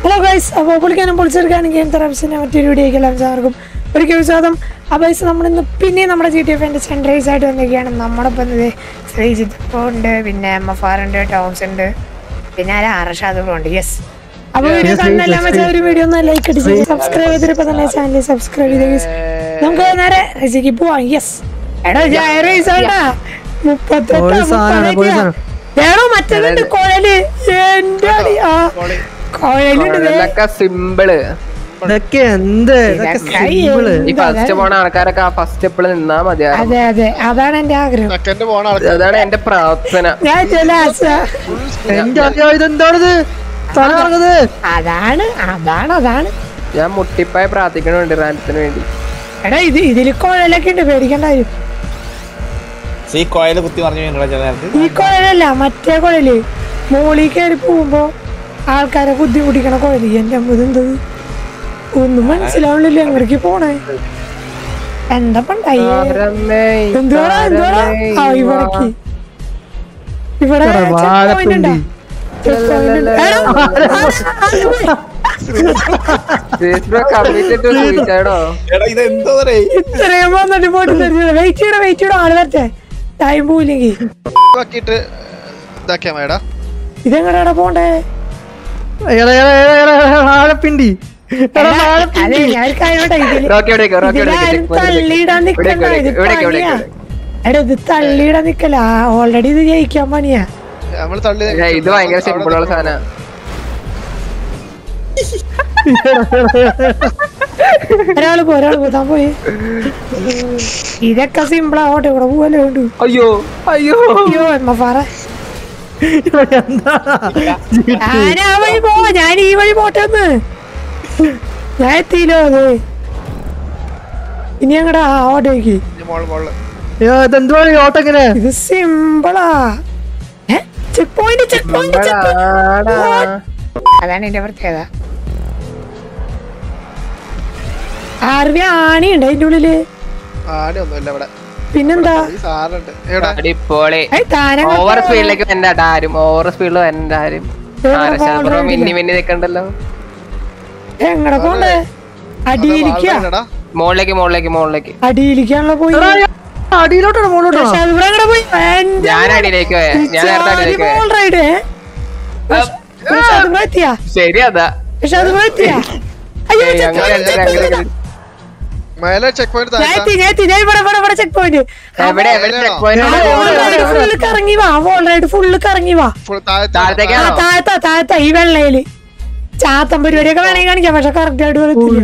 Hello guys അപ്പോൾ പൊളിക്കാനും പൊളിച്ചെടുക്കാനും game തെറാപ്പിസിൻ്റെ മറ്റൊരു വീഡിയോയ്ക്ക് എല്ലാം ചേർക്കും ഒരിക്കൽ സ്വാഗതം അപ്പോൾ ഗൈസ് നമ്മളിന്ന് പിന്നെ നമ്മുടെ ജി ടി എഫിൻ്റെ സെൻട്രൈസ് ആയിട്ട് വന്നിരിക്കുകയാണ് നമ്മുടെ ഇപ്പം ഇത് ശ്രീജിത്ത് ഇപ്പോൾ ഉണ്ട് പിന്നെ എം എഫ് ആർ ഉണ്ട് ടോംസ് ഉണ്ട് പിന്നെ ആരാ അർഷാദ് ഉണ്ട് യെസ് അപ്പോൾ വീഡിയോ കണ്ണെല്ലാം വെച്ചാൽ ഒരു വീഡിയോ ഒന്ന് ലൈക്ക് അടിച്ച് സബ്സ്ക്രൈബ് ചെയ്തിട്ട് തന്നെ ചാനൽ സബ്സ്ക്രൈബ് ചെയ്ത് guys. നമുക്ക് നേരെ റെസിക്ക് പോവാം യെസ് എടാ ജയറൈസ് ആണ്ടാ മുപ്പത്തെട്ട് ഒരു സാധനമാണ്, ഒരു സാധനം. വേണോ മറ്റേതുണ്ട് കുഴല് എന്റെ അടി. ആ കുഴലുണ്ട് ദേ. ഇതൊക്കെ സിമ്പിള് ഇതൊക്കെ എന്ത് ഇതൊക്കെ ഇതൊക്കെ സിമ്പിള് ഈ ഫസ്റ്റ് പോണ ആൾക്കാരൊക്കെ ആ ഫസ്റ്റ് എപ്പോഴും നിന്നാ മതിയായിരുന്നു അതെ അതെ അതാണ് എന്റെ ആഗ്രഹം സെക്കൻഡ് പോണ ആൾക്കാർ അതാണ് എന്റെ പ്രാർത്ഥന ഞാൻ ചില ആശ എന്റെ അയ്യോ ഇതെന്താണിത് തല കറങ്ങുന്നത് അതാണ് അതാണ് അതാണ് ഞാൻ മുട്ടിപ്പായി പ്രാർത്ഥിക്കണുണ്ട് റാലത്തിന് വേണ്ടി എടാ ഇത് ഇതിൽ കുഴലൊക്കെ ഉണ്ട് പേടിക്കേണ്ട കാര്യം ഈ കോയല് കുത്തി മറിഞ്ഞു വീണടാ ചില നേരത്ത് ഈ കുഴലല്ല മറ്റേ കുഴല് മോളിൽ കയറി പോകുമ്പോ ആൾക്കാരെ ബുദ്ധിമുട്ടിക്കണ കുഴല് എന്റെ അമ്മ എന്തത് ഒന്നും മനസ്സിലാവണില്ല എങ്ങടേക്ക് പോണേ എന്താ പണ്ടായി താരമേ, എന്തുവാടാ എന്തുവാടാ ആ താരമേ, ഇവിടേക്ക് ഇവിടെ ഇവിടെ check point വാഴപ്പിണ്ടി. ഉണ്ടോ? Check point ഉണ്ട്. എടാ, ആ, ആ, അത് പോയി. This bro committed to suicide ഓ? എടാ ഇത് എന്തോ ഇത്രയും വന്നിട്ട് പോയിട്ട് വെയിറ്റ് ചെയ്യണം വെയിറ്റ് ചെയ്യണം ആള് വരട്ടെ ടൈം പോയില്ലെങ്കിൽ ആക്കിയിട്ട് ഇതാക്കിയാ മേടാ ഇതെങ്ങനെയാടാ പോണ്ടേ എടാ, എടാ, എടാ, എടാ, എടാ, വാഴപ്പിണ്ടി എടാ, അല്ല, വാഴപ്പിണ്ടി. അതെ ഞാൻ കാര്യമായിട്ട് ഇതില് റോക്കി എവിടേക്ക്, റോക്കി എവിടേക്ക്, ഇതിലാരും check point എവിടേക്ക്? തള്ളിയിടാൻ നിക്കണ്ട ഇവിടേക്ക്, ഇത് ഇവിടേക്ക്, പണിയാ ഇവിടേക്ക്, എടാ ഇത് തള്ളിയിടാൻ നിക്കല ഓൾറെഡി ഇത് ജയിക്കാൻ പണിയാ നമ്മൾ തള്ളി ഏയ്, ഇത് ഭയങ്കര സിമ്പിൾ ഉള്ള സാധന ഒരാള് പോ ഒരാള് പോ താൻ പോയി ഇതൊക്കെ സിമ്പിൾ ആവട്ടെ ഇവിടെ പോവല്ലേ വേണ്ടു അയ്യോ അയ്യോ അയ്യോ എമ്മ പറ എന്താ ഞാൻ ആ വഴി പോ ഞാൻ ഈ വഴി പോട്ടെ ഒന്ന് ഞാൻ എത്തിയില്ലോ അതെ ഇനി അങ്ങടാ ഓട്ടേക്ക് മോള് മോള് അയ്യോ ഇതെന്തുവാണ് ഈ ഓട്ടം ഇങ്ങനെ ഇത് സിമ്പിളാ check point check point check ആടാ. അതാണ് എന്റെ പ്രത്യേകത ആർവി ആണിയുണ്ട് അതിന്റെ ഉള്ളില് ആടി ഒന്നുമില്ല ഇവിടെ പിന്നെന്താ ഈ സാധനമുണ്ട് എവിടെ അടിപൊളി ഏയ് താനങ്ങ ഓവർ സ്പീഡിലേക്ക് വരണ്ട ആരും ഓവർ സ്പീഡിൽ വരണ്ട ആരും ആരശാപുറം മിന്നി മിന്നി നിക്കണ്ടല്ലോ എങ്ങടെ പോണ്ടേ അടിയിലിക്ക എടാ മുകളിലേക്ക് മുകളിലേക്ക് മുകളിലേക്ക് അടിയിലിക്കാണല്ലോ പോയി എടാ, അടിയിലോട്ടാണ് മുകളിലോട്ടാണോ പക്ഷെ അത് ഇവിടെ എങ്ങടെ പോയി എന്റെ ഞാൻ അടിയിലേക്ക് പോയെ. ഞാൻ നേരത്തെ ജാതി അടിയിലേക്ക് പോയെ. ball ride, ഏ? പക്ഷെ പക്ഷെ അത് ഇവിടെ എത്തിയാ ശരി അതാ പക്ഷെ അത് ഇവിടെ എത്തിയാ അയ്യോ ഏയ്, check അങ്ങനെ point, അങ്ങനെ check അങ്ങനെ point. അങ്ങനെ. മേലെ ചെക്ക് പോയിന്റ് ഞാൻ താഴ്ത്താ എത്തി ഞാൻ എത്തി ഞാൻ ഇവിടെ ഇവിടെ ഇവിടെ ചെക്ക് പോയിന്റ് എവിടെ എവിടെ ചെക്ക് പോയിന്റ് ഫുള്ള് കറങ്ങി വാ ഓൾറൈഡ് ഫുള്ള് കറങ്ങി വാ ഫുൾ താഴത്ത് ആ താഴത്തേക്കാണോ താഴത്താ താഴത്താ ഈ വെള്ളയില് ചാത്തം പരിപാടിയൊക്കെ വേണമെങ്കിൽ കാണിക്കാം പക്ഷെ കറക്റ്റ് ആയിട്ട് വരത്തില്ല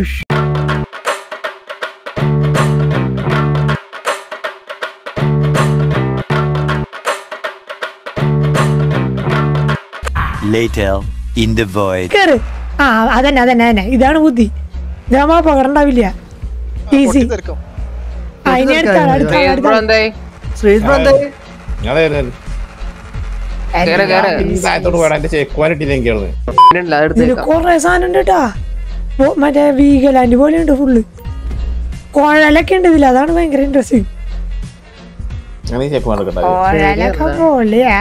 Later, in the void. കേറ് ആ അതന്നെ അതന്നെ അതന്നെ ഇതാണ് ബുദ്ധി ഇതാകുമ്പോ പകരണ്ടാവില്ല ഈസി തെറിക്കും ആ ഇനി അടുത്താണ് അടുത്താണ് ബ്രോ അടുത്താണ് എന്തായി ശ്രീജിത്ത് ബ്രോ എന്തായി ഞാൻ കേറ് കേറ് താഴത്തോട്ട് പോടാ എന്റെ ചെക്ക് ക്വാലിറ്റി എനിക്കാണ് ഇല്ല, അത് ഇതില് എടുത്തേക്കാം. കൊറേ സാധനം ഉണ്ട് കേട്ടാ ഓ, മറ്റേ വീഗലാൻഡ് പോലെ ഉണ്ട് ഫുള്ള് കുഴലൊക്കെ ഉണ്ട് ഇതിൽ അതാണ് ഭയങ്കര ഇൻട്രസ്റ്റിംഗ് ഞാൻ ഈ ചെക്ക് നടക്കട്ടെ കുഴലൊക്കെ പോലെയാ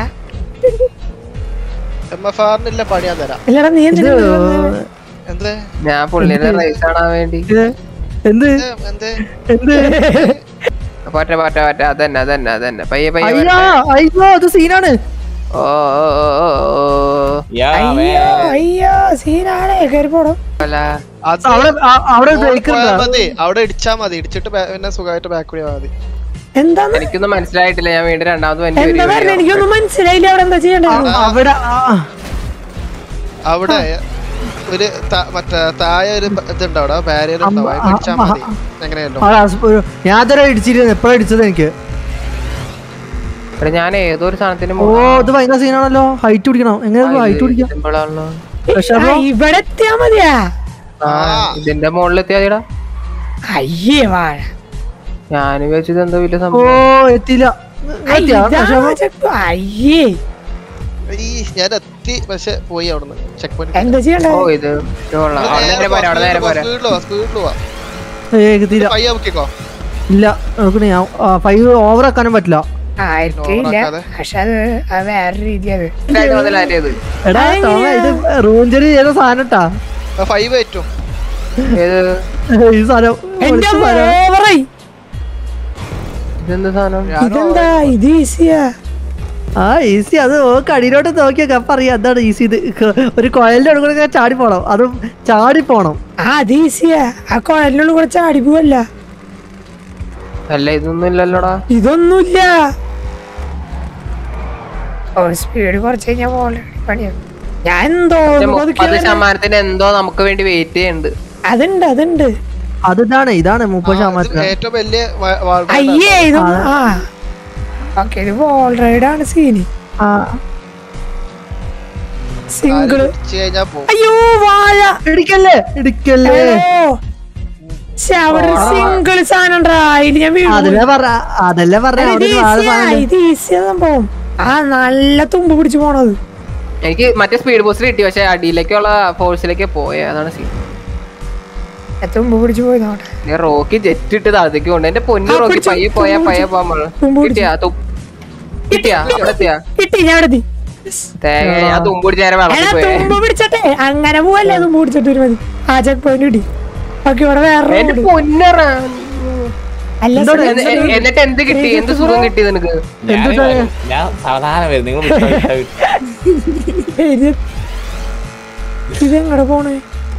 എം എഫ് ആറിനില്ല പണി ഞാൻ തരാം ഇല്ലടാ നീ എന്തിനാ ഇത് വന്നത്? എന്ത് ഞാൻ പുള്ളിയുടെ റേസ് കാണാൻ വേണ്ടി ഇത് എന്ത് എന്ത് എന്ത് പോട്ടെ പോട്ടെ പോട്ടെ അതന്നെ അതന്നെ അതന്നെ പയ്യെ പയ്യെ അയ്യോ വരട്ടെ. അയ്യോ അത് സീനാണ് ഓ ഓ ഓ ഓ ഓ യാ അയ്യോ അയ്യോ സീനാണേ കയറി പോടും അല്ല അത് അവിടെ ആ- അവിടെ മോള് ബ്രേക്ക് പോയാ മതി അവിടെ ഇടിച്ചാ മതി ഇടിച്ചിട്ട് ബാ- പിന്നെ സുഖമായിട്ട് ബാക്ക് കൂടി മതി എന്താന്ന് എനിക്കൊന്നും മനസ്സിലായിട്ടില്ല ഞാൻ വീണ്ടും രണ്ടാമത് വണ്ടി എന്താ പറഞ്ഞ എനിക്കൊന്നും മനസ്സിലായില്ല അവിടെ എന്താ ചെയ്യണ്ടത് അവിടെ ആ, അവിടെ ഒരു ത- മറ്റേ താഴെ ഒരു ബ- ഇതുണ്ട് അവിടെ ബാരിയർ ഉണ്ടാവും അത് ഇടിച്ചാ മതി എങ്ങനെയല്ലോ ആ, ആ, ഒരു- ഞാൻ ഇതുവരെ ഇടിച്ചിരുന്നു എപ്പോഴാണ് ഇടിച്ചത് എനിക്ക് എടാ ഞാൻ ഏതോ ഒരു സാധനത്തിന് ഓ ഇത് ഭയങ്കര സീനാണല്ലോ ഹൈറ്റ് പിടിക്കണം എങ്ങനെ ഹൈറ്റ് പിടിക്കാം സിമ്പിൾ ആണല്ലോ പക്ഷെ ആ, ഇവിടെ എത്തിയാ മതിയാ ആ ഇതിന്റെ മുകളിലെത്തിയാ അയ്യേ വാഴ ഞാൻ വിചാരിച്ചത് എന്തോ വലിയ ഓ സംഭവം എത്തിയില്ല എത്തിയാ? പക്ഷെ ഇതാ check- അയ്യേ ഈ ഞാൻ എത്തി പക്ഷെ പോയി അവിടുന്ന് ചെക്ക് പോയിന്റ് എന്താ ചെയ്യണ്ടേ ഓ ഇത് ഇത് കൊള്ളാം അവിടെ നേരെ പോരാ അവിടെ നേരെ പോരാ സ്പീഡിൽ പോവാ സ്പീഡിൽ പോവാ ഏയ് എത്തിയില്ല പയ്യ നോക്കിക്കോ ഇല്ല നോക്കണേ ഞാൻ ഫൈവ് ഓവർ ആക്കാനും പറ്റില്ല ആ എത്തിയില്ല ഓവറാക്കാതെ. പക്ഷെ അത് അത് വേറെ രീതിയത് ഇതായിട്ട് മുതലായത് എടാ തോമ ഇത് റൂഞ്ചറി ചെയ്ത സാധനം ട്ടാ ഫൈവ് ഏറ്റവും ഏത് ഈ സാധനം എന്റെ പൊളിച്ച സാധനം. ഓവറായി ഇതെന്ത് സാധനം ഇതെന്താ ഇത് ഈസിയാ ആ ഈസി അത് നോക്ക് അടിയിലോട്ട് നോക്കിയൊക്കെ അപ്പൊ അറിയാം എന്താണ് ഈസി ഇത് ക- ഒരു കൊയലിന്റെ അടുക്കള ചാടി പോണം അതും ചാടി പോണം ആ അത് ഈസിയാ ആ കുഴലിനുള്ളിൽ കൂടെ ചാടി പോവല്ല അല്ല ഇതൊന്നും ഇല്ലല്ലോടാ ഇതൊന്നുമില്ല ഓ സ്പീഡ് കുറച്ച് കഴിഞ്ഞാൽ പോലെ പണിയാവും ഞാൻ എന്തോ പക്ഷെ ഒന്ന് മുപ്പത് പതുക്കെ ശതമാനത്തിന് എന്തോ നമുക്ക് വേണ്ടി വെയിറ്റ് ചെയ്യുന്നുണ്ട് അതുണ്ട് അതുണ്ട് അതിതാണ് ഇതാണ് മുപ്പത് ശതമാനത്തിന് ഏറ്റവും വലിയ വ- വാൾ റൈഡ് അയ്യേ ഇത് ആ ഓക്കെ ഇത് വോൾ റൈഡ് ആണ് സീന് ആ സിംഗിള് ഇടിച്ച് കഴിഞ്ഞാ പോകും അയ്യോ വാഴ ഇടിക്കല്ലേ ഇടിക്കല്ലേ ഹലോ ശ്ശെ, അവിടെ സിംഗിൾ സാധനം ഉണ്ടാ അതില് ഞാൻ വീണു അതല്ലേ പറഞ്ഞ അതല്ലേ പറഞ്ഞ അല്ല, അവിടെ ഇത് ഒരു വാഴ ഈസിയാ സാധനം ഇത് ഈസിയാ സംഭവം ആ നല്ല തുമ്പ് പിടിച്ചു പോണത് എനിക്ക് മറ്റേ സ്പീഡ് ബൂസ്റ്റർ കിട്ടി പക്ഷെ അടിയിലേക്കുള്ള ഫോഴ്സിലേക്ക് പോയ അതാണ് സീൻ ആ തുമ്പ് പിടിച്ചു പോയി നോട്ടെ റോക്കി ജെറ്റ് ഇട്ട് താഴത്തേക്ക് കൊണ്ട് എന്റെ പൊന്നു ആ, റോക്കി പിടിച്ചു, പയ്യെ പോയാ തുമ്പ് പയ്യെ പിടിച്ചു. പോകാൻ തുമ്പ് പിടിച്ചു. കിട്ടിയാ തു- കിട്ടിയാ ഇവിടെ എത്തിയാ കിട്ടി ഞാൻ എടുത്തി തേങ്ങ ഞാൻ തുമ്പ് പിടിച്ച നേരം എടാ വെള്ളത്തിൽ പോയേ തുമ്പ് പിടിച്ചട്ടെ അങ്ങനെ പോവല്ലേ തുമ്പ് പിടിച്ചിട്ട് ഒരു മതി ആ ചെക്ക് പോയിന്റ് കിട്ടി ഓക്കെ ഇവിടെ വേറെ എന്റെ road. പൊന്നറ അല്ല എന്തോടെ, ശ്രീ- എ- എ- എന്നിട്ട് എന്ത് കിട്ടി എന്ത് സുഖം കിട്ടി നിനക്ക് ഞാൻ- ഞാൻ സാവധാനം വരും നിങ്ങൾ വിട്ടോ, വിട്ടോ, വിട്ടോ. ഇത് ഇതെങ്ങടെ പോണേ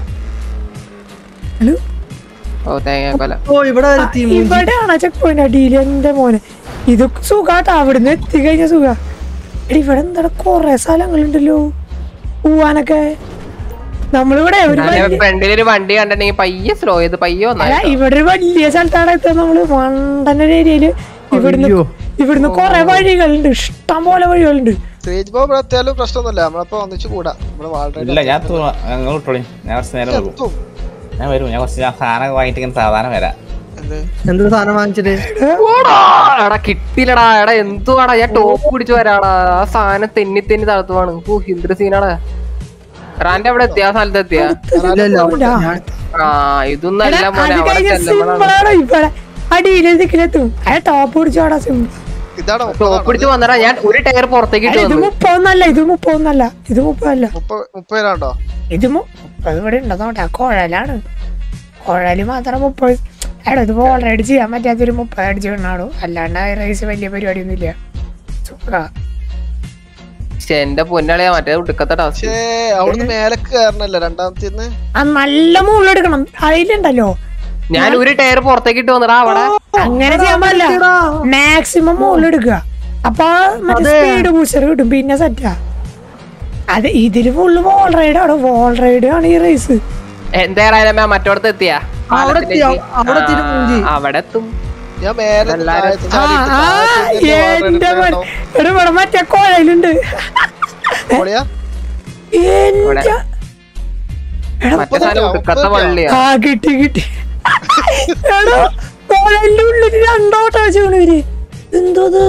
ഹലോ ഓ തേങ്ങ കൊല ഓ ഇവിടെ ഒരു തീ മൂഞ്ചി. ഇവിടെയാണ് ചെക്ക് പോയിന്റ് അടിയിൽ എന്റെ മോനെ ഇത് സുഖാട്ടോ അവിടുന്ന് എത്തിക്കഴിഞ്ഞ സുഖ എടി ഇവിടെ എന്താ കൊറേ സ്ഥലങ്ങളുണ്ടല്ലോ പോവാനൊക്കെ നമ്മളിവിടെ ഒരു വലിയ- ഫ്രണ്ടിൽ ഒരു വണ്ടി കണ്ടിട്ടുണ്ടെങ്കിൽ പയ്യെ സ്ലോ ചെയ്ത് പയ്യെ അല്ല വന്നാ ഇവിടെ ഒരു വലിയ സ്ഥലത്താണ് എത്തുക നമ്മള് മണ്ടന്റെ ഏരിയയില് ഇവിടുന്ന് അയ്യോ. ഇവിടുന്ന് കൊറേ വഴികളുണ്ട് ഇഷ്ടം പോലെ വഴികളുണ്ട് സ്റ്റേജ് ബോബ് ഇവിടെ എത്തിയാലും പ്രശ്നമൊന്നുമില്ല നമ്മളപ്പോ ഒന്നിച്ച് കൂടാ നമ്മള് വാൾ റൈഡ് ഇല്ല ഞാൻ തൂ- നിങ്ങൾ വിട്ടോളി ഞാൻ കുറച്ച് നേരം വരും എത്തും ഞാൻ വരും ഞാൻ കുറച്ച് ഞാൻ സാധനം വാങ്ങിയിട്ട് ഇങ്ങനെ സാധാരണ വരാം എന്ത് എന്തൊരു സാധനം വാങ്ങിച്ചിട്ട് ഓടാ, എടാ കിട്ടിയില്ലടാ എടാ എന്തുവാടാ ഞാൻ ടോപ്പ് പിടിച്ചു വരാടാ ആ സാധനം തെന്നി തെന്നി തളർത്തുവാണ് ഓ ഹിന്ദ്ര സീനാടാ റാന്റെ അവിടെ എത്തിയ ആ സ്ഥലത്ത് എത്തിയ ഇല്ലല്ലോ ആ. ആ ഇതൊന്നും അല്ല എടാ, മോനെ അത് അവിടെ കഴിഞ്ഞ ചെല്ലുമ്പോഴാണ് സിമ്പിളാണ് ഇവിടെ അടിയിലെ ദിക്കിലെത്തും അത് ടോപ്പ് പിടിച്ചോടാ സിമ്പിൾ ഇതാണ് ടോപ്പ് മുപ്പതാണ് പിടിച്ച് വന്നടാ ഞാൻ ഒരു ടയർ പുറത്തേക്ക് ഇട്ട് ഇത് വന്നു മുപ്പതൊന്നല്ല ഇത് മുപ്പതൊന്നല്ല ഇത് മുപ്പതല്ല മുപ്പത് മുപ്പത് പേരാണ്ടോ ഇത് മു- മുപ്പത് ഇവിടെ ഉണ്ടെന്നോട്ടെ കുഴലാണ് കുഴല് മാത്രം മുപ്പത് എടാ ഇത് ഓൾറെഡി ചെയ്യാൻ പറ്റാത്തൊരു മുപ്പത് അടിച്ച് കിണ്ണാടോ അല്ലാണ്ട് റൈസ് വലിയ പരിപാടിയൊന്നും ഇല്ല സുഖ പക്ഷെ എന്റെ പൊന്നാളിയാ മറ്റേ ഉടുക്കത്തെ ടാസ്ക് പക്ഷേ അവിടുന്ന് മേലേക്ക് കയറണല്ലോ രണ്ടാമത്തെ ആ നല്ല മുകളിലെടുക്കണം അതിലുണ്ടല്ലോ ഞാൻ ഒരു ടയർ പുറത്തേക്ക് ഇട്ട് വന്നടാ അവിടെ അങ്ങനെ ചെയ്യാൻ പാടില്ല മാക്സിമം മുകളിലെടുക്കുക അപ്പൊ മറ്റേ സ്പീഡ് ബൂസ്റ്റർ കിട്ടും പിന്നെ സെറ്റാ അത് ഇതില് ഫുള്ള് വോൾ റൈഡ് ആണ് വോൾ റൈഡ് ആണ് ഈ റേസ് എന്തായാലും മറ്റോടത്ത് എത്തിയാ അവിടെ എത്തി, അവിടെ എത്തിയിട്ട് മൂഞ്ചി. അവിടെ എത്തും ഞാൻ മേലെ എല്ലാരും- താഴത്ത് ആ ചാടിയിട്ട് ആ താഴത്ത് നിന്ന് wall ride എന്റെ എടുക്കണോ? എടാ ഇവിടെ മറ്റേ കുഴലുണ്ട് പൊളിയാ? എന്റെ എടാ മറ്റേ സാധനം ഉടുക്കത്തെ വള്ളിയാ ആ കിട്ടി കിട്ടി എടാ കുഴലിന്റെ ഉള്ളിൽ രണ്ടോട്ടം വെച്ച് വീണവര് എന്തോ ഇത്?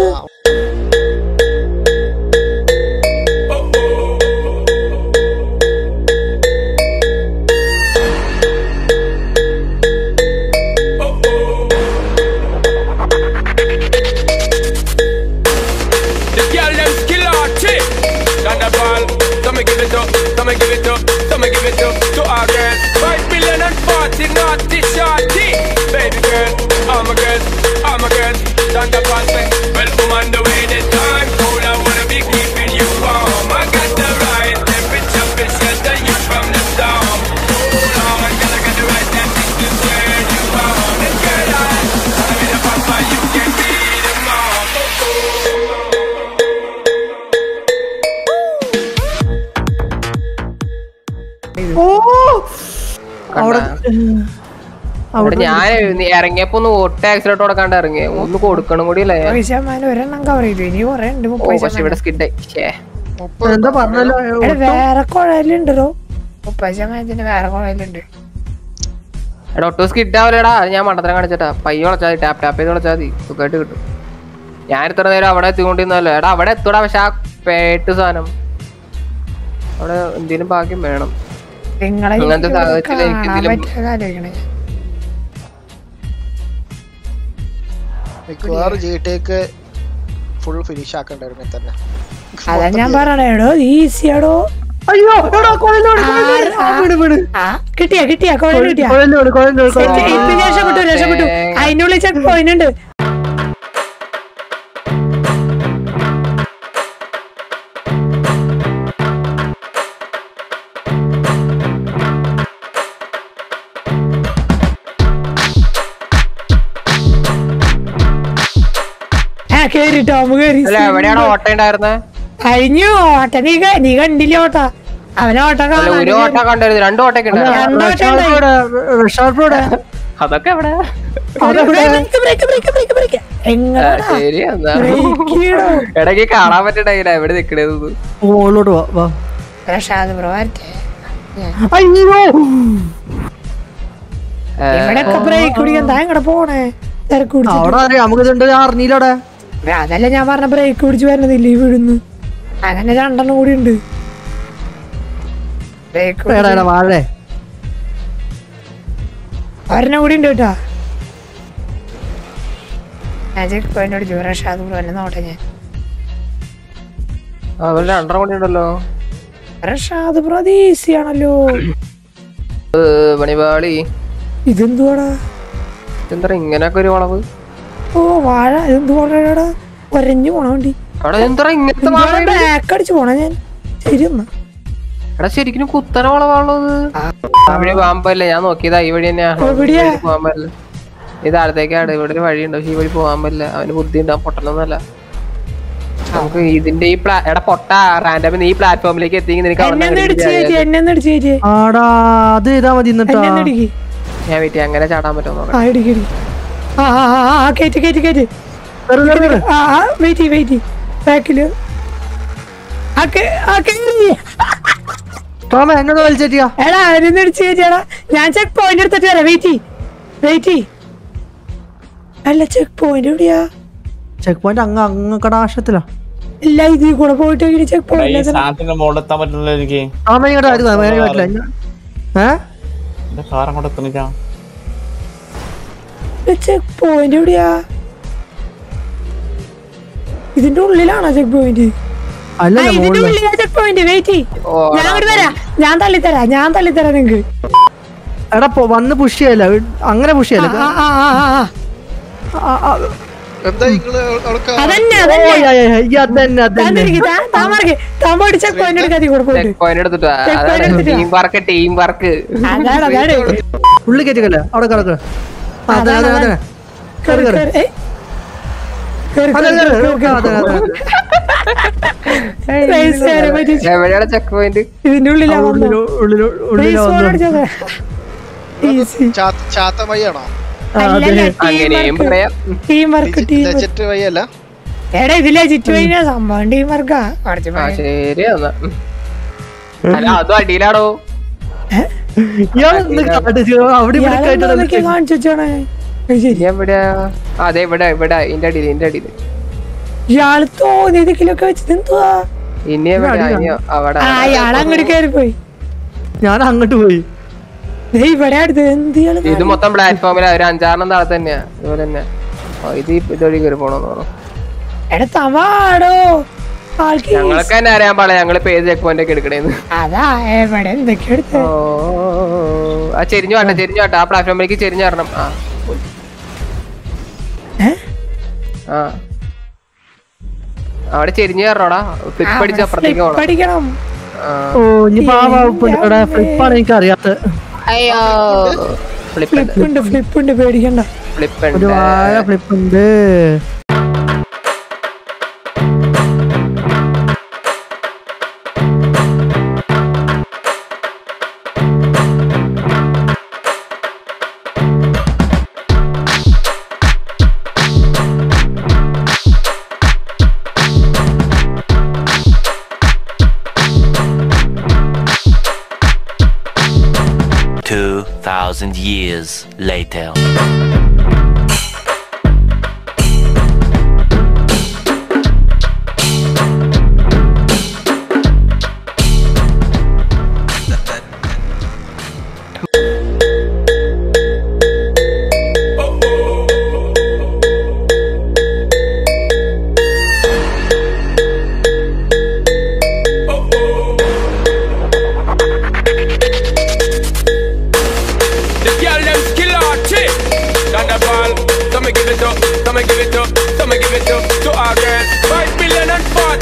The girl them skill our chick. Thunderball, come and give it up, come and give it up, come and give it up to our girl. Five billion and forty naughty shorty. Baby girl, all my girls, all my girls. Thunderball say, well, woman, the way the time cold, I wanna be keeping you warm. I got the right temperature to shelter you from the storm. Hold on, girl, I got the right temperature to turn you on. And girl, I, I'm in a papa, you can be the mom. Oh, oh. ഓ അവിടെ അവിടെ ഞാൻ ഇറങ്ങിയപ്പോ ഒന്ന് ഓട്ട accident കൊടുക്കാണ്ട് ഇറങ്ങിയ ഒന്ന് കൊടുക്കണം കൂടി അല്ലേ മുപ്പത് ശതമാനം ഒരെണ്ണം കവർ ചെയ്തു ഇനി കുറെ ഉണ്ട് ഓ മുപ്പത് പക്ഷെ ശതമാനം ഇവിടെ സ്കിഡ് ഷേ മുപ്പത് എന്താ പറഞ്ഞല്ലോ എടാ വേറെ കുഴലുണ്ടോ മുപ്പത് ശതമാനത്തിന് വേറെ കുഴലുണ്ട് എടാ ഒട്ടും സ്കിഡ് ആവില്ലടാ അത് ഞാൻ മണ്ടത്തരം കാണിച്ചിട്ടാ പയ്യ വിളച്ചാൽ മതി ടാപ്പ് ടാപ്പ് ചെയ്ത് വിളച്ചാൽ മതി സുഖമായിട്ട് കിട്ടും ഞാൻ ഇത്ര നേരം അവിടെ എത്തിക്കൊണ്ടിരുന്നല്ലോ എടാ അവിടെ എത്തൂടാ പക്ഷെ ആ പേട്ട് സാധനം അവിടെ എന്തെങ്കിലും ഭാഗ്യം വേണം നിങ്ങളെ അങ്ങനത്തെ ഇവിടെ സാഹചര്യത്തിൽ എനിക്ക് കാണാൻ ഇതിലും- പറ്റിയത് ആലോചിക്കണേ മിക്കവാറും ജി ടിക്ക് ഫുൾ ഫിനിഷ് ആക്കണ്ടായിരുന്നു തന്നെ അതാ ഞാൻ പറയണേ എടോ ഈസിയാടോ അയ്യോ എടാ കുഴലോട് വീട് വീട് ആ കിട്ടിയാ കിട്ടിയാ കോഴ കിട്ടിയാ കുഴലോട് കുഴലോട് സെറ്റ് ഇപ്പൊ രക്ഷപ്പെട്ടു രക്ഷപ്പെട്ടു അതിനുള്ളിൽ ചെക്ക് പോയിന്റ് ഉണ്ട് ആ കേറി ടോം കേറി അല്ല എവിടെയാണ് ഓട്ടം ഉണ്ടായിരുന്നെ കഴിഞ്ഞു ഓട്ട നീ ക- നീ കണ്ടില്ല ഓട്ട അവനെ ഓട്ട അല്ല ഒരു കാണാൻ ഓട്ടം കണ്ടായിരുന്നു രണ്ട് ഓട്ടൊക്കെ ഉണ്ടായിരുന്നു ഷാർപ്പോടെ അതൊക്കെ എവിടെ break break break break break ആ, എങ്ങനെ ശരി എന്നാ ബ്രേക്ക് ചെയ്യണോ ഇടയ്ക്ക് കാണാൻ പറ്റണ്ടായില്ല എവിടെ നിക്കണേന്ന് മുകളിലോട്ട് വാ വാ പ്രസാദ് ബ്രോ വരട്ടെ അയ്യോ ഇവിടെയൊക്കെ ബ്രേക്ക് പിടിക്കാൻ താ എങ്ങടെ പോണേ തിരക്ക് പിടിച്ചിട്ട് അവിടെ അറിയാം നമുക്ക് ഇതുണ്ട് ഞാൻ അറിഞ്ഞില്ലവിടെ അതല്ല ഞാൻ പറഞ്ഞ ബ്രേക്ക് പിടിച്ച് വരുന്നതില്ല ഈ വീടുന്ന് അങ്ങനെ രണ്ടെണ്ണം കൂടി ഉണ്ട് ബ്രേക്ക് എടാ എടാ വാഴേ ഒരെണ്ണം കൂടി ഉണ്ട് കേട്ടാ ഞാൻ ചെക്ക് പോയിന്റ് അടിച്ചു പ്രസാദ് ബ്രോ എന്നെ നോട്ടെ ഞാൻ അവരുടെ രണ്ടര മണി ഉണ്ടല്ലോ പ്രസാദ് ബ്രോ അത് ഈസി ആണല്ലോ പണിപാളി ഇതെന്തുവാടാ എന്താ ഇങ്ങനൊക്കെ ഒരു വളവ് ഓ വാഴ ഇതെന്തുവാടാ ഒരഞ്ഞു പോണ വണ്ടി അവിടെ എന്താ ഇങ്ങനത്തെ വളവ് ബാക്ക് അടിച്ചു പോണ ഞാൻ ശരി എന്നാ എടാ ശരിക്കും കുത്തന വളവാണുള്ളത് ആ വഴി പോകാൻ പറ്റില്ല ഞാൻ നോക്കിയതാ ഈ വഴി തന്നെയാണ് എവിടെയാ? ഈ വഴി പോകാൻ പറ്റില്ല ഇത് അടുത്തേക്കാണ് ഇവിടെ ഒരു വഴിയുണ്ട് പക്ഷെ ഈ വഴി പോകാൻ പറ്റില്ല അവന് ബുദ്ധി ഉണ്ടാവും പൊട്ടലൊന്നുമല്ല നമുക്ക് ഇതിന്റെ ഈ പ്ലാ എടാ പൊട്ട റാൻഡം നീ പ്ലാറ്റ്ഫോമിലേക്ക് എത്തിയെങ്കിൽ നിനക്ക് അവിടെ എന്നെ ഒന്ന് നിന്ന് ഇടിച്ച് കയറ്റി എന്നെ ഒന്ന് ഇടിച്ച് കയറ്റി ആടാ അത് ചെയ്താ മതി എന്നിട്ടാ എന്നെ ഒന്ന് ഇടിക്ക് ഞാൻ വീട്ടിൽ അങ്ങനെ ചാടാൻ പറ്റുമോ നോക്കാം ആ ഇടിക്ക് ഇടിക്ക് ആ ആ ആ, ആ ആ കയറ്റി കയറ്റി കയറ്റി കേറ്, കേറ്, കേറ്. ആ ആ വെയിറ്റ് വെയിറ്റ് ബാക്കില് ആ കേ- ആ കേറി ടോമ എന്നെ ഒന്ന് വലിച്ചേറ്റിയാ എടാ അവരൊന്ന് ഇടിച്ച് കയറ്റിയാടാ ഞാൻ ചെക്ക് പോയിന്റ് എടുത്തിട്ട് വരാം വെയിറ്റ് വെയിറ്റ് അല്ല ചെക്ക് പോയിന്റ് എവിടെയാ ചെക്ക് പോയിന്റ് അങ്ങ് അങ്ങ് കടാശത്തിലാ ഇല്ല ഇതിൽ കൂടെ പോയിട്ട് ചെക്ക് എടാ, ഈ പോയിന്റ് സാധനത്തിന്റെ മുകളിൽ എത്താൻ പറ്റുന്നില്ല എനിക്ക് ടോമ ഇങ്ങോട്ട് ആയിരുന്നു വേറെ പറ്റില്ല ഞാൻ- ഏ എന്റെ കാർ അങ്ങോട്ട് എത്തുന്നില്ല ചെക്ക് പോയിന്റ് എവിടെയാ ഇതിന്റെ ഉള്ളിലാണോ ചെക്ക് പോയിന്റ് അല്ല ആ, ഇതിന്റെ മുകളിൽ ഉള്ളിലാ ചെക്ക് പോയിന്റ് വെയിറ്റ് ഓ, ഞാൻ അങ്ങോട്ട് വരാം ഞാൻ തള്ളിത്തരാം ഞാൻ തള്ളിത്തരാം നിങ്ങക്ക് എടാ പോ- വന്ന് പുഷ് ചെയ്യല്ല അങ്ങനെ പുഷ് ചെയ്യല്ല ആ, ആ, ആ, ആ, ആ. എന്താ നിങ്ങള് അവൾക്ക് അതന്നെ ഓ, അതന്നെ യാ, യാ, യാ, ഈ അതന്നെ അതന്നെ താന്നിരിക്ക്, താ- താൻ മറിക്ക്. താൻ പോയിട്ട് ചെക്ക് പോയിന്റ് എടുക്കാതെ കൂടെ പോയിട്ട് ചെക്ക് പോയിന്റ് എടുത്തിട്ട് വാ. Check point അതാണ് എടുത്തിട്ട് വാ. ടീം വർക്ക് ടീം വർക്ക് അതാണ് അതാണ് ഉള്ളി കയറ്റിക്കല്ലേ അവിടെ കിടക്ക് അതെ അതെ അതെ കേറി, കേറ്. കേറി. ഏയ്. കേറി, അതെ കേറി, അതെ കേറി, കേറി. അതെ അതെ Race ചെയ്യാൻ പറ്റി. എവിടെയാണ് ചെക്ക് പോയിന്റ് ഇതിന്റെ ഉള്ളിലാ വന്നത് ഉള്ളിലോ ഉള്ളിലോ ഉള്ളിലോ Race വന്നു. ball അടിച്ചത്. Easy. ചാത്ത- ചാത്ത വഴിയാണോ ആ, അതെ. അല്ലല്ല, അങ്ങനെയും team work. പറയാം Team work, team work. ലെജറ്റ് വഴിയല്ല എടാ ഇതിലെ ചുറ്റു കഴിഞ്ഞാ സംഭവം ടീം വർക്കാ കുറച്ച് ആ പണി. ശരി എന്നാ അല്ല അതും അടിയിലാടോ ഇയാള് എന്ത് കാട്ടിച്ചു? അവിടെ ഇവിടെ ഇയാളെന്താ കേട്ടിട്ട് ഇതൊക്കെ കാണിച്ചു വെച്ചാണ് അത് ശരി ഇനി എവിടെയാ ആ, അതെ ഇവിടെ ഇവിടെ ഇന്റെ അടിയിൽ ഇന്റെ അടിയിൽ ഇയാള് തോന്നിയതൊക്കെ വെച്ചത് എന്തുവാ ഇനി എവിടെയാ ഇനി അവിടെ ആ ഇയാൾ അങ്ങോട്ട് കയറി പോയി ഞാൻ അങ്ങോട്ട് പോയി ദേ ഇവിടെ അടുത്ത് എന്ത് ഇയാള് ഇത് മൊത്തം പ്ലാറ്റ്ഫോമിലാ ഒരു അഞ്ചാറെണ്ണം താഴെ തന്നെയാ ഇതുപോലെ തന്നെ ആ, ഇത് ഈ ഇതുവഴി കയറി പോണെന്ന് തോന്നുന്നു എടാ തവാടോ ആൾക്ക് ഈ- ഞങ്ങൾക്ക് തന്നെ അറിയാൻ പാടില്ല ഞങ്ങള് പേര് ചെക്ക് പോയിന്റ് ഒക്കെ എടുക്കണേന്ന് അതാ എവിടെ എന്തൊക്കെ എടുത്ത് ഓ ആ ചെരിഞ്ഞു വാട്ടെ ചെരിഞ്ഞു വാട്ടെ ആ പ്ലാറ്റ്ഫോമിലേക്ക് ചെരിഞ്ഞു വരണം ആ ഏ? ആ അവിടെ ചെരിഞ്ഞു കയറണോടാ ഫ്ലിപ്പ് അടിച്ച് അപ്പുറത്തേക്ക് flip പോണം അടിക്കണം ആ. ഓ ഇനിയിപ്പോ ആ വകുപ്പുണ്ട് ഫ്ലിപ്പാണ് എനിക്ക് അറിയാത്തത് അയ്യോ ഫ്ലിപ്പ് ഫ്ലിപ്പ് ഉണ്ട് ഫ്ലിപ്പ് ഉണ്ട് പേടിക്കണ്ട ഫ്ലിപ്പ് ഒരു ഉണ്ട് വാഴ ഫ്ലിപ്പ് ഉണ്ട് Two thousand years later.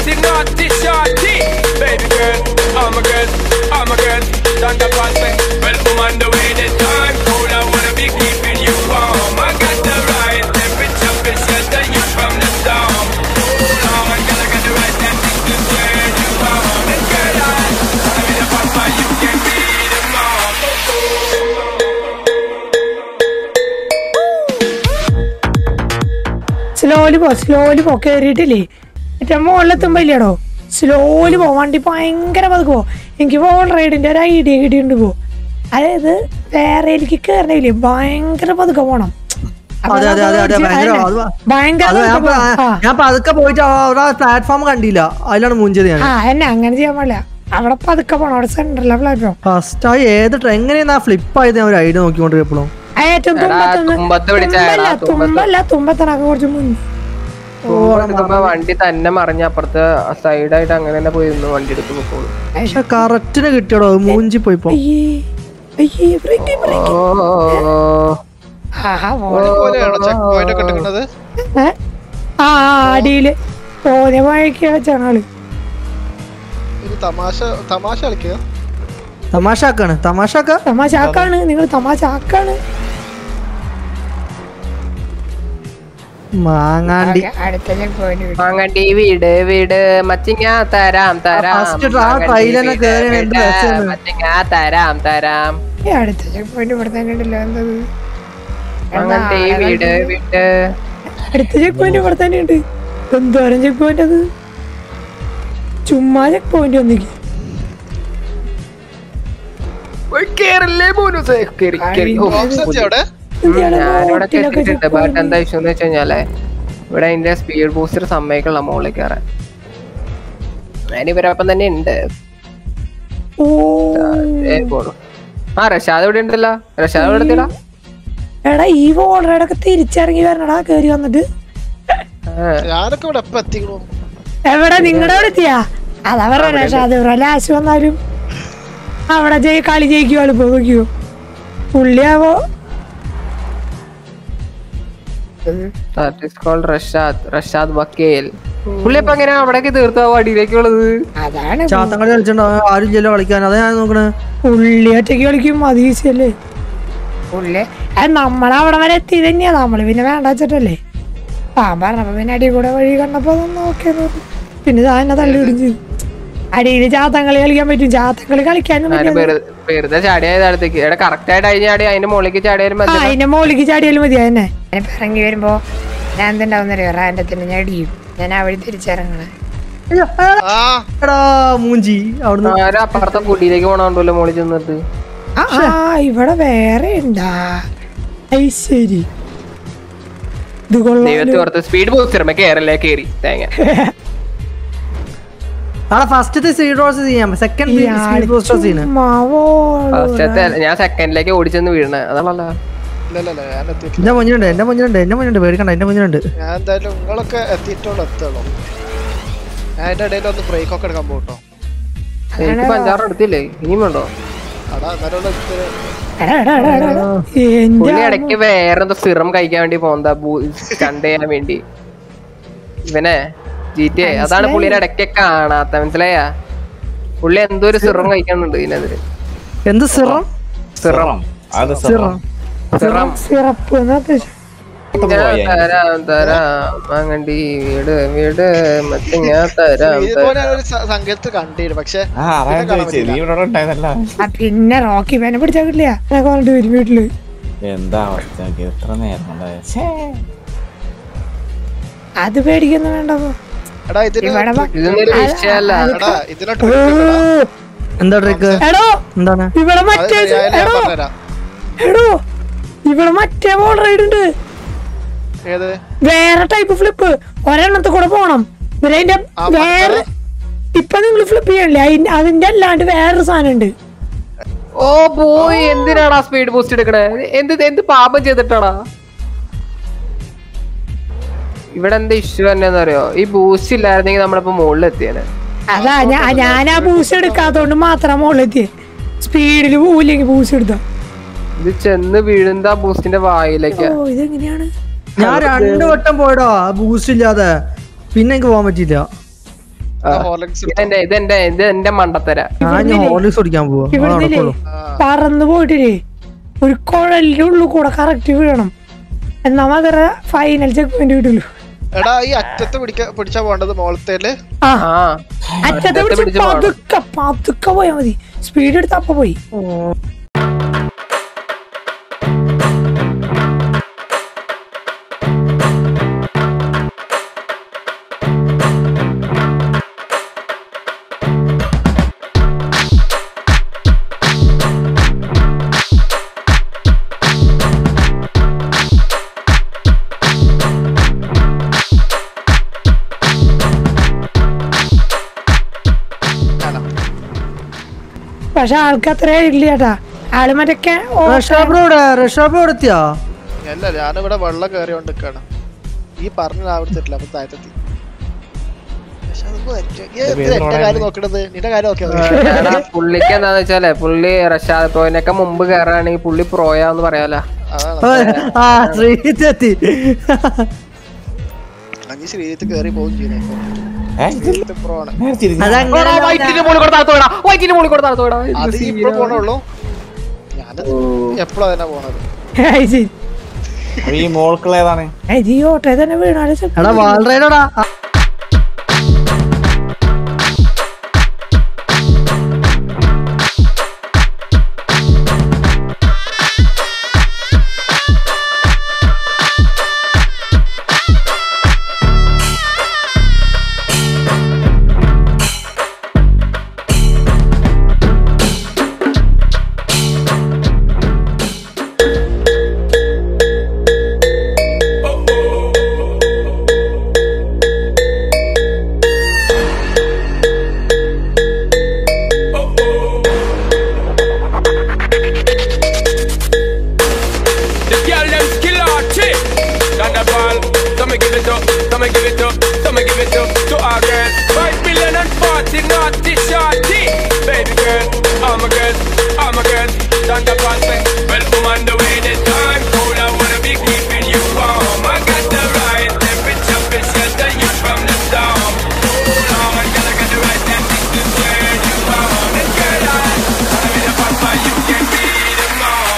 party, naughty shorty. Baby girl, all my girls, all my girls, done the party. Well, I'm on the way, the time cold. I wanna be keeping you warm. I got the right temperature, to shelter you from the storm. Hold on, girl, I got the right tactics to turn you on. And girl, I, I'm in a papa, you can be the mom. Slowly പോ slowly പോ കയറിയിട്ടില്ലേ മറ്റേ മുകളിലെത്തുമ്പോ ഇല്ലടോ slowly പോ വണ്ടി ഭയങ്കര പതുക്കെ പോ എനിക്ക് വോൾ റൈഡിന്റെ ഒരു ഐഡിയ കിട്ടിയിട്ടുണ്ട് പോ അതായത് വേറെ എനിക്ക് കയറണില്ലേ ഭയങ്കര പതുക്കെ പോണം അപ്പൊ അതെ അതെ അതെ അതെ നമുക്ക് ഭയങ്കര അതിനെ- അത് ഭയങ്കര അത് ഞാൻ പതുക്കെ പ- പോ. ആ. ഞാൻ പതുക്കെ പോയിട്ട് അവിടെ പ്ലാറ്റ്ഫോം കണ്ടില്ല അതിലാണ് മുഞ്ചത് ഞാൻ ആ എന്നെ അങ്ങനെ ചെയ്യാൻ പാടില്ല അവിടെ പതുക്കെ പോണം അവിടെ സെന്ററിലെ പ്ലാറ്റ്ഫോം ഫസ്റ്റ് ആ ഏത് ട്രെ- എങ്ങനെയാ ഫ്ലിപ്പ് ആയത് ഞാൻ ഒരു ഐഡിയ നോക്കിക്കൊണ്ട് എപ്പോഴും ഏറ്റവും എടാ, തുമ്പത്തൊന്ന് തുമ്പത്ത് പിടിച്ചാ എടാ, തുമ്പല്ല തുമ്പത്ത്. തുമ്പല്ല തുമ്പത്തിനൊക്കെ കുറച്ച് മുന്നേ എടുക്കുമ്പോ വണ്ടി തന്നെ മറിഞ്ഞ അപ്പുറത്ത് സൈഡായിട്ട് അങ്ങനെ തന്നെ പോയി നിന്ന് വണ്ടി എടുത്ത് പോക്കോളൂ പക്ഷെ കറക്റ്റിന് കിട്ടിയടോ അത് മൂഞ്ചി പോയി ഇപ്പൊ അയ്യേ അയ്യേ ബ്രേക്ക് ബ്രേക്ക് ഓ ആഹാ പോലെയാണോ ചെക്ക് പോയിന്റ് ഒക്കെ എടുക്കുന്നത് ഏ? ആ ആ, അടിയില് തോന്നിയ മഴയ്ക്ക് വെച്ചാണ് ആള് ഒരു തമാശ തമാശ കളിക്കുക തമാശ ആക്കാണ് തമാശ ആക്ക തമാശ ആക്കാണ് നിങ്ങൾ തമാശ ആക്കാണ് മാങ്ങാണ്ടി ഓക്കേ, അടുത്ത ചെക്ക് പോയിന്റ് മാങ്ങണ്ടി വീട് വീട് മച്ചിങ്ങ തരാം തരാം first try ആ മാങ്ങണ്ടി trail തന്നെ വീട് കേറി എന്ത് വീട്, രസാണ്. മച്ചിങ്ങ തരാം തരാം ഈ അടുത്ത ചെക്ക് പോയിന്റ് ഇവിടെ തന്നെ ഉണ്ടല്ലോ എന്തത് മാങ്ങണ്ടി വീട് വീട് അടുത്ത ചെക്ക് പോയിന്റ് ഇവിടെ തന്നെ ഉണ്ട് എന്തോരം ചെക്ക് പോയിന്റ് അത് ചുമ്മാ ചെക്ക് പോയിന്റ് ഒന്നിക്ക് ഓയ്, കേറില്ലേ മോനുസേ കേറി കേറി ഓ, ബോക്സ് എത്തി അവിടെ ഞാനിവിടെ എത്തിയിട്ടുണ്ട് ബട്ട് എന്താ ഇഷ്യൂ എന്ന് വെച്ച് കഴിഞ്ഞാലേ ഇവിടെ അതിന്റെ സ്പീഡ് ബൂസ്റ്റർ സമ്മതിക്കുള്ള മുകളിൽ കയറാൻ ഞാനിവരൊപ്പം തന്നെ ഉണ്ട് ഓ ഏ, പോണു. ആ റഷാദ് ഇവിടെ ഉണ്ടല്ലോ റഷാദ് ഇവിടെ എത്തിയടാ എടാ ഈ വോളറേഡൊക്കെ തിരിച്ചിറങ്ങി വരണടാ കേറി വന്നിട്ട് ഞാനൊക്കെ ഇവിടെ എപ്പ എത്തിക്കണു എവിടെ നിങ്ങളുടെ അവിടെ എത്തിയാ അതാ പറഞ്ഞ പക്ഷെ അത് ലാശ് വന്നാലും അവിടെ ജയി കളി ജയിക്കുവോ എളുപ്പം നോക്കിയോ പുള്ളിയാവോ റഷാദ് റഷാദ് വക്കേൽ പുള്ളി ഇപ്പൊ എങ്ങനെയാ അവിടേക്ക് തീർത്താവോ അടിയിലേക്കുള്ളത് അതാണ് ചാത്തങ്കളി കളിച്ചിട്ടുണ്ടോ ആരും ഇല്ലല്ലോ കളിക്കാൻ അതാ ഞാൻ നോക്കണേ പുള്ളി ഒറ്റയ്ക്ക് കളിക്കും അത് ഈസിയല്ലേ പുള്ളി അത് നമ്മളവിടെ വരെ എത്തി തന്നെയാ നമ്മള് പിന്നെ വേണ്ട വെച്ചിട്ടല്ലേ ആ പറഞ്ഞപ്പോ പിന്നെ അടി കൂടെ വഴി കണ്ടപ്പോ അതൊന്ന് ഓക്കെ പിന്നെ ഇതാ എന്നെ തള്ളി ഇടിഞ്ഞു അടിയിൽ ചാത്തങ്കളി കളിക്കാൻ പറ്റും ചാത്തങ്കളി കളിക്കാനും ഞാൻ പറ്റും വെറുതെ വെറുതെ ചാടിയായത് അടുത്തേക്ക് എടാ കറക്റ്റ് ആയിട്ട് അതിന് ചാടി അതിന്റെ മുകളിലേക്ക് ചാടി വരുമ്പോ ആ അതിന്റെ മോളിക്ക് ചാടിയാലും മതി എന്നെ ഞാനിപ്പോ ഇറങ്ങി വരുമ്പോ ഞാൻ എന്തുണ്ടാവുന്നറിയോ റാൻഡത്തിന് ഞാൻ അടിയും ഞാൻ ആ വഴി തിരിച്ചിറങ്ങണേ അയ്യോ, ആ, ആ എടാ മൂഞ്ചി അവിടുന്ന് ആരും അപ്പുറത്തെ കുടിയിലേക്ക് പോണോണ്ടല്ലോ മുകളിൽ ചെന്നിട്ട് ആ ആ, ഇവിടെ വേറെ ഉണ്ടാ ഐ ശരി ഇത് കൊള്ളാലോ. ദൈവത്തെ ഓർത്ത് സ്പീഡ് ബൂസ്റ്റർ കേറല്ലേ കേറി തേങ്ങ നാളെ ഫസ്റ്റത്തെ സ്പീഡ് റോസ് ചെയ്യാം സെക്കൻഡ് ഇയാള് സ്പീഡ് ബൂസ്റ്റർ സീന് ചുമ്മാ വോള് ഫസ്റ്റത്തെ ഞാൻ സെക്കൻഡിലേക്ക് ഓടിച്ചെന്ന് വീഴണ അതാണല്ലോ ഇല്ല ഇല്ല ഇല്ല ഞാൻ എത്തിയിട്ടില്ല എന്റെ മുന്നിലുണ്ട് എന്റെ മുന്നിലുണ്ട് എന്റെ മുന്നിലുണ്ട് പേടിക്കണ്ട എന്റെ മുന്നിലുണ്ട് ഞാൻ എന്തായാലും നിങ്ങളൊക്കെ എത്തിയിട്ടുള്ളൂ എത്തുള്ളൂ ഞാൻ അതിന്റെ ഇടയിൽ ഒന്ന് ബ്രേക്ക് ഒക്കെ എടുക്കാൻ പോട്ടോ എനിക്ക് പഞ്ചാറ് എടുത്തില്ലേ ഇനിയും വേണ്ടോ അടാ എന്നാലും എടാ, എടാ, എടാ, എടാ, എടാ. എന്റെ പുള്ളി ഇടയ്ക്ക് വേറെന്തോ സിറം കഴിക്കാൻ വേണ്ടി പോകുന്നതാ സ്റ്റണ്ട് ചെയ്യാൻ വേണ്ടി ഇവനെ ജി ടി അതാണ് പുള്ളിയുടെ ഇടയ്ക്ക് കാണാത്ത മനസ്സിലായ പുള്ളി എന്തോ ഒരു സിറം കഴിക്കുന്നുണ്ട് ഇതിനെതിരെ എന്ത് സിറം സിറം അത് സിറം സിറം സിറപ്പ് എന്നൊക്കെ ഞാൻ തരാം തരാം വാങ്ങണ്ടി വീട് വീട് മറ്റേ ഞാൻ തരാം ഇതുപോലെ തരാം ഒരു സ- സങ്കേതത്തിൽ കണ്ടിരുന്നു പക്ഷെ ആ അതാ ഞാൻ ചോദിച്ചത് നീ ഇവിടെ ഉണ്ടായിരുന്നല്ല ആ, പിന്നെ റോക്കി പേനെ പിടിച്ചാ കിട്ടില്ല എന്നൊക്കെ പറഞ്ഞിട്ട് വരും വീട്ടില് എന്താ അവസ്ഥ എനിക്ക് എത്ര നേരം ഉണ്ടായത് ഛേ. അത് പേടിക്കൊന്നും വേണ്ടപ്പോ എടാ ഇതിന് ഇവിടെ വാ. ഇതൊന്നും ഒരു വിഷയമല്ല എടാ ഇതിനെ ഓ, എന്താ ട്രിക്ക് എടോ എന്താണ് ഇവിടെ അത് മറ്റേ ഞാൻ ഞാൻ എടോ പറഞ്ഞുതരാം എടോ ഇവിടെ മറ്റേ ബോൾ റൈഡ് ഉണ്ട് ഏത് വേറെ ടൈപ്പ് ഫ്ലിപ്പ് ഒരെണ്ണത്തെ കൂടെ പോണം പിന്നെ അതിന്റെ ആ, വേറെ ഇപ്പൊ നിങ്ങൾ ഫ്ലിപ്പ് ചെയ്യണില്ലേ അതിന്റെ അതിന്റെ അല്ലാണ്ട് വേറൊരു സാധനം ഉണ്ട് ഓ പോയി എന്തിനാടാ സ്പീഡ് ബൂസ്റ്റ് എടുക്കണേ എന്ത് എന്ത് പാപം ചെയ്തിട്ടാടാ ഇവിടെ എന്താ ഇഷ്യൂ തന്നെയെന്ന് അറിയോ ഈ ബൂസ്റ്റ് ഇല്ലായിരുന്നെങ്കിൽ നമ്മളിപ്പോ മുകളിൽ എത്തിയേനെ അതാ ഞാൻ ഞാൻ ആ ബൂസ്റ്റ് എടുക്കാത്തോണ്ട് മാത്രം മുകളിലെത്തിയേ സ്പീഡിൽ പോവില്ലെങ്കിൽ ബൂസ്റ്റ് എടുത്താ ഇത് ചെന്ന് വീഴുന്ന ആ ബൂസ്റ്റിന്റെ വായിലേക്ക് ഓ ഇതെങ്ങനെയാണ് ഞാൻ രണ്ടു വട്ടം പോയടാ ബൂസ്റ്റ് ഇല്ലാതെ പിന്നെ എനിക്ക് പോകാൻ പറ്റിയില്ല ഹോർലിക്സ് ഇതെന്റെ ഇതെന്റെ ഇത് എന്റെ മണ്ടത്തര ഞാൻ ഹോർലിക്സ് കുടിക്കാൻ പോവാ അത് ഇവിടുന്നില്ലേ നടക്കുള്ളൂ പറന്ന് പോയിട്ടില്ലേ ഒരു കുഴലിന്റെ ഉള്ളിൽ കൂടെ കറക്റ്റ് വീഴണം എന്നാ മാത്രമേ ഫൈനൽ ചെക്ക് പോയിന്റ് കിട്ടുള്ളൂ എടാ ഈ അറ്റത്ത് പിടിക്ക പിടിച്ചാ പോണ്ടത് മോളത്തേല് ആ ആ അറ്റത്തെ അറ്റത്ത് പിടിച്ച് പിടിച്ച് പോണം. പതുക്കെ പതുക്കെ പോയാ മതി സ്പീഡ് എടുത്ത് അപ്പൊ പോയി പക്ഷെ ആൾക്ക് അത്രേ ഇല്ല ചേട്ടാ ആള് മറ്റേ റഷാബ് ഇവിടെ റഷാബ് ഇവിടെ എത്തിയാ അല്ല ഞാനിവിടെ വെള്ളം കയറി കൊണ്ടിരിക്കാണ് ഈ പറഞ്ഞ ആവർത്തിട്ടില്ല അപ്പൊ താഴത്തെത്തി പക്ഷെ അത് പറ്റും. ഈ ഇത് എന്റെ കാര്യം നോക്കണത് നിന്റെ കാര്യം നോക്കിയാ മതി. എടാ, പുള്ളിക്ക് എന്താന്ന് വെച്ചാലേ പുള്ളി റഷാദ് പ്രോയിനൊക്കെ മുമ്പ് കയറാണെങ്കിൽ പുള്ളി പ്രോയാന്ന് പറയാലോ അതാണ് ആ ശ്രീജിത്ത് എത്തി അഞ്ച് ശ്രീജിത്ത് കയറി പോകും ചെയ്യുന്നത് ഏ? ശ്രീജിത്ത് pro ആണ് നേരെ തിരിഞ്ഞ്. അതങ്ങനെ വൈറ്റിന്റെ മുകളിൽ കൊടുത്താത്തോടാ വൈറ്റിന്റെ മുകളിൽ കൊടുത്താത്തോടാ അത് ഇപ്പൊ പോണുള്ളൂ ഞാനത് എപ്പോഴാ തന്നെ പോണത് അപ്പൊ ഈ മോൾക്കുള്ള ഏതാണ് ഈ ഓട്ടോ തന്നെ വീണാലും ചെലപ്പോ എടാ വാൾറൈഡോടാ The girl them skill archie. Thunderball, so me give it up, so me give it up, so me give it up to our girl. Five million and forty naughty shorty. Baby girl, all my girls, all my girls. Thunderball say, well, come on the way the time cold. I wanna be keeping you warm. I got the right temperature to shelter you from the storm. Hold on, girl, I got the right tactics to turn you on. And girl, I, I'm in a papa, you can be the mom.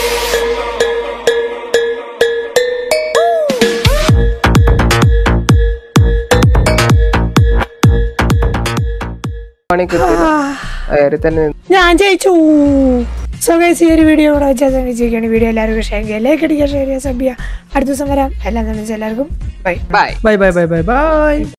മണിക്ക് കയറി തന്നെ നിന്ന്. ഞാൻ ജയിച്ചു so guys ഈ ഒരു video ഇവിടെ വെച്ചാൽ വിജയിക്കുകയാണ് വീഡിയോ എല്ലാവർക്കും ഷെയർ ചെയ്യുക ലൈക്ക് അടിക്കുക ഷെയർ ചെയ്യുക സബ് ചെയ്യുക അടുത്ത ദിവസം വരാം എല്ലാം തന്നെ എല്ലാവർക്കും bye bye bye bye bye bye by